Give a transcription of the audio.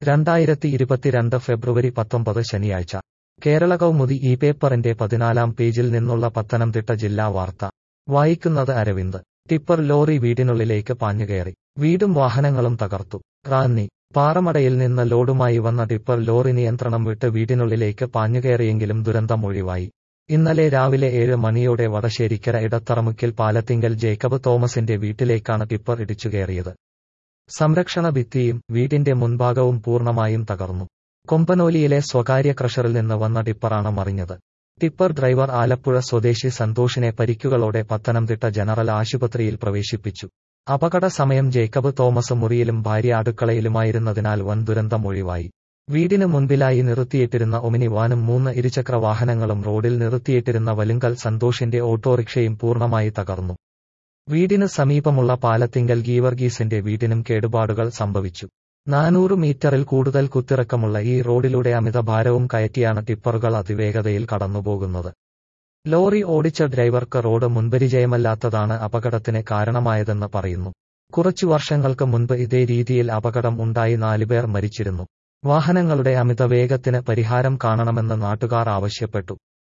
രണ്ടായിരത്തി ഇരുപത്തിരണ്ട് ഫെബ്രുവരി പത്തൊമ്പത് ശനിയാഴ്ച കേരള കൗമുദി ഈ പേപ്പറിന്റെ പതിനാലാം പേജിൽ നിന്നുള്ള പത്തനംതിട്ട ജില്ലാ വാർത്ത വായിക്കുന്നത് അരവിന്ദ് ടിപ്പർ ലോറി വീടിനുള്ളിലേക്ക് പാഞ്ഞുകയറി വീടും വാഹനങ്ങളും തകർത്തു റാന്നി പാറമടയിൽ നിന്ന് ലോഡുമായി വന്ന ടിപ്പർ ലോറി നിയന്ത്രണം വിട്ട് വീടിനുള്ളിലേക്ക് പാഞ്ഞുകയറിയെങ്കിലും ദുരന്തം ഒഴിവായി ഇന്നലെ രാവിലെ ഏഴ് മണിയോടെ വടശ്ശേരിക്കര ഇടത്തറമുക്കിൽ പാലത്തിങ്കൽ ജേക്കബ് തോമസിന്റെ വീട്ടിലേക്കാണ് ടിപ്പർ ഇടിച്ചുകയറിയത് സംരക്ഷണ ഭിത്തിയും വീടിന്റെ മുൻഭാഗവും പൂർണ്ണമായും തകർന്നു കൊമ്പനോലിയിലെ സ്വകാര്യ ക്രഷറിൽ നിന്ന് വന്ന ടിപ്പറാണ് മറിഞ്ഞത് ടിപ്പർ ഡ്രൈവർ ആലപ്പുഴ സ്വദേശി സന്തോഷിനെ പരിക്കുകളോടെ പത്തനംതിട്ട ജനറൽ ആശുപത്രിയിൽ പ്രവേശിപ്പിച്ചു അപകട സമയം ജേക്കബ് തോമസ് മുറിയിലും ഭാര്യ അടുക്കളയിലുമായിരുന്നതിനാൽ വൻ ദുരന്തം ഒഴിവായി വീടിന് മുൻപിലായി നിർത്തിയിട്ടിരുന്ന ഒമിനി വാനും മൂന്ന് ഇരുചക്ര വാഹനങ്ങളും റോഡിൽ നിർത്തിയിട്ടിരുന്ന വലുങ്കൽ സന്തോഷിന്റെ ഓട്ടോറിക്ഷയും പൂർണ്ണമായി തകർന്നു വീടിന് സമീപമുള്ള പാലത്തിങ്കൽ ഗീവർഗീസിന്റെ വീടിനും കേടുപാടുകൾ സംഭവിച്ചു നാനൂറ് മീറ്ററിൽ കൂടുതൽ കുത്തിറക്കമുള്ള ഈ റോഡിലൂടെ അമിതഭാരവും കയറ്റിയാണ് ടിപ്പറുകൾ അതിവേഗതയിൽ കടന്നുപോകുന്നത് ലോറി ഓടിച്ച ഡ്രൈവർക്ക് റോഡ് മുൻപരിചയമല്ലാത്തതാണ് അപകടത്തിന് കാരണമായതെന്ന് പറയുന്നു കുറച്ചു വർഷങ്ങൾക്ക് മുൻപ് ഇതേ രീതിയിൽ അപകടം ഉണ്ടായി നാലുപേർ മരിച്ചിരുന്നു വാഹനങ്ങളുടെ അമിത വേഗത്തിന് പരിഹാരം കാണണമെന്ന് നാട്ടുകാർ ആവശ്യപ്പെട്ടു